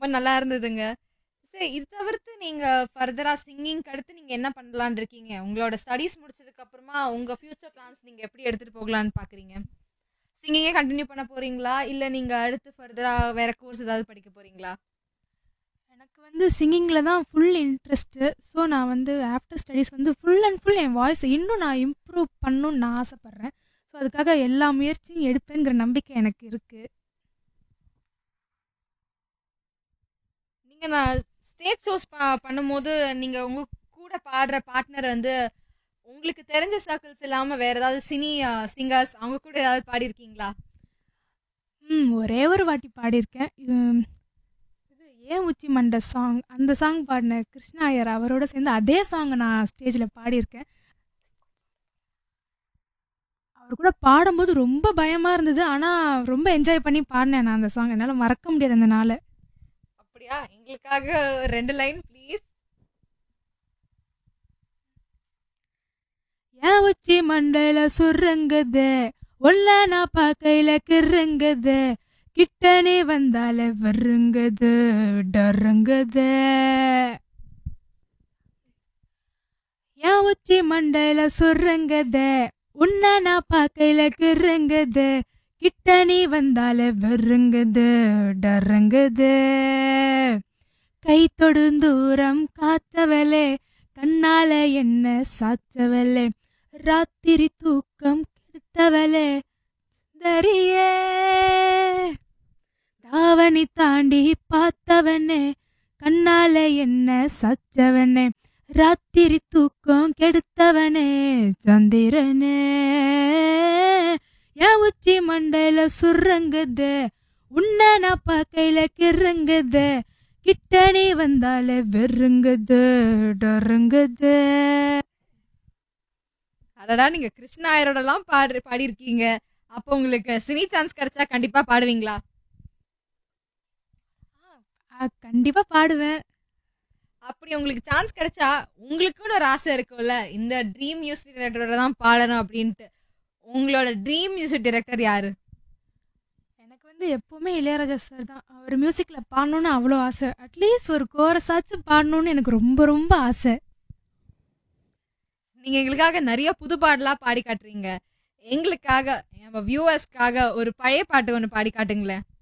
ரொம்ப நல்லா இருந்ததுங்க. சரி இது தவிர்த்து நீங்க ஃபர்தரா சிங்கிங்க்கு அடுத்து நீங்க என்ன பண்ணலான்னு இருக்கீங்க? உங்களோட ஸ்டடீஸ் முடிச்சதுக்கு அப்புறமா உங்க ஃபியூச்சர் பிளான்ஸ் நீங்க எப்படி எடுத்துட்டு போகலான்னு பார்க்குறீங்க? சிங்கிங்கே கன்டின்யூ பண்ண போறீங்களா? இல்ல நீங்க அடுத்து ஃபர்தரா வேற கோர்ஸ் ஏதாவது படிக்க போறீங்களா? எனக்கு வந்து சிங்கிங்கில் தான் ஃபுல் இன்ட்ரெஸ்ட்டு ஸோ நான் வந்து ஆஃப்டர் ஸ்டடீஸ் வந்து ஃபுல் அண்ட் ஃபுல் என் வாய்ஸை இன்னும் நான் இம்ப்ரூவ் பண்ணணும்னு நான் ஆசைப்பட்றேன் ஸோ அதுக்காக எல்லா முயற்சியும் எடுப்பேங்கிற நம்பிக்கை எனக்கு இருக்குது நீங்க நான் ஸ்டேஜ் ஷோஸ் ப பண்ணும்போது நீங்க உங்க கூட பாடுற பார்ட்னர் வந்து உங்களுக்கு தெரிஞ்ச சர்க்கிள்ஸ் இல்லாம வேற ஏதாவது சினி சிங்கர்ஸ் அவங்க கூட ஏதாவது பாடியிருக்கீங்களா? ம் ஒரே ஒரு வாட்டி பாடியிருக்கேன் உம், இது ஏன் உச்சி மண்டை சாங் அந்த சாங் பாடின கிருஷ்ணா ஐயர் அவரோட சேர்ந்து அதே சாங்கை நான் ஸ்டேஜில் பாடியிருக்கேன் அவர் கூட பாடும்போது ரொம்ப பயமாக இருந்தது ஆனால் ரொம்ப என்ஜாய் பண்ணி பாடினேன் நான் அந்த சாங் என்னால் மறக்க முடியாது அந்த நாளை அப்படியா? எங்களுக்காக 2 லைன் ப்ளீஸ். ஏன் உச்சி மண்டையில சுருங்குது உள்ள நான் பார்க்கையில கிருங்குது கிட்ட நீ வந்தால வருங்குது டருங்குது ஏன் உச்சி மண்டையில சுருங்குது உன்னை நான் பார்க்கையில கிருங்குது கிட்ட நீ வந்தால வெறுங்குது டருங்குது கை தொடுந்தூரம் காத்தவளே கண்ணால என்ன சாச்சவளே ராத்திரி தூக்கம் கெடுத்தவளே தரியே தாவணி தாண்டி பார்த்தவனே கண்ணால என்ன சாச்சவனே ராத்திரி தூக்கம் கெடுத்தவனே சந்திரனே என் உச்சி மண்டையில சுருங்குது உன்னை நான் பார்க்கையில கிறங்குது கிட்ட நீ வந்தாலே வெறுங்குது டருங்குது அடடா நீங்க கிருஷ்ணா ஐயரோடலாம் பாடு பாடியிருக்கீங்க. அப்போ உங்களுக்கு சினி சான்ஸ் கிடைச்சா கண்டிப்பா பாடுவீங்களா? ஆ, கண்டிப்பா பாடுவேன் அப்படி உங்களுக்கு சான்ஸ் கிடைச்சா உங்களுக்குன்னு ஒரு ஆசை இருக்கும்ல இந்த ட்ரீம் மியூசிக் டைரக்டரோட தான் பாடணும் அப்படின்ட்டு உங்களோட ட்ரீம் மியூசிக் டைரக்டர் யாரு எனக்கு வந்து எப்போவுமே இளையராஜா சார் தான் அவர் மியூசிக்கில் பாடணுன்னு அவ்வளோ ஆசை அட்லீஸ்ட் ஒரு கோரஸாச்சும் பாடணுன்னு எனக்கு ரொம்ப ரொம்ப ஆசை நீங்க எங்களுக்காக நிறைய புது பாடலா பாடி காட்டுறீங்க எங்களுக்காக நம்ம வியூவர்ஸ்க்காக ஒரு பழைய பாட்டு ஒன்று பாடி காட்டுங்களேன்